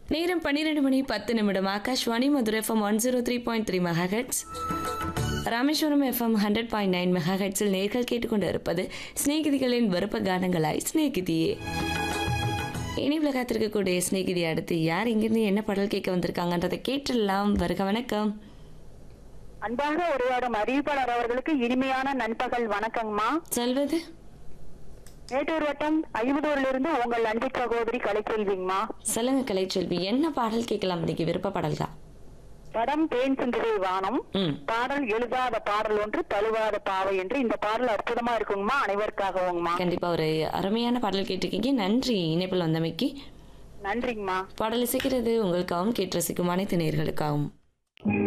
நேரம் பன்னிரெண்டு மணி பத்து நிமிடம் Akashvani Madurai FM one zero three point three megahertz Rameswaram FM hundred point nine மெகாஹெட்ஸில் நேர்கள் கேட்டுக்கொண்டு இருப்பது சிநேகிதிகளின் விருப்ப கானங்களாய் சிநேகிதியே இனிவில் காத்திருக்கக்கூடிய சிநேகிதி அடுத்து யார் இங்கிருந்து என்ன பாடல் கேட்க வந்திருக்காங்கன்றதை கேட்டுடலாம் வருக வணக்கம் அன்பாக உரையாடும் அறிவிப்பாளர் அவர்களுக்கு இனிமையான நண்பகல் வணக்கங்கம்மா சொல்வது மேட்டூர் வட்டம் ஐம்பதூர்ல இருந்து உங்கள் அன்பு சகோதரி கலைச்செல்விங்கம்மா சொல்லுங்க கலைச்செல்வி என்ன பாடல் கேட்கலாம் இன்னைக்கு விருப்ப பாடல் தான் படம் தேன் சிந்துரை வானம் ம் பாடல் எழுதாத பாடல் ஒன்று தழுவாத பாவை என்று இந்த பாடல் அற்புதமா இருக்குங்கம்மா அனைவருக்காகவுங்கம்மா கண்டிப்பா ஒரு அருமையான பாடல் கேட்டிருக்கீங்க நன்றி இணைப்பில் வந்தமைக்கு நன்றிங்கம்மா பாடல் இசைக்கிறது உங்களுக்காகவும் கேட்டு ரசிக்கும் அனைத்து நேர்களுக்காகவும்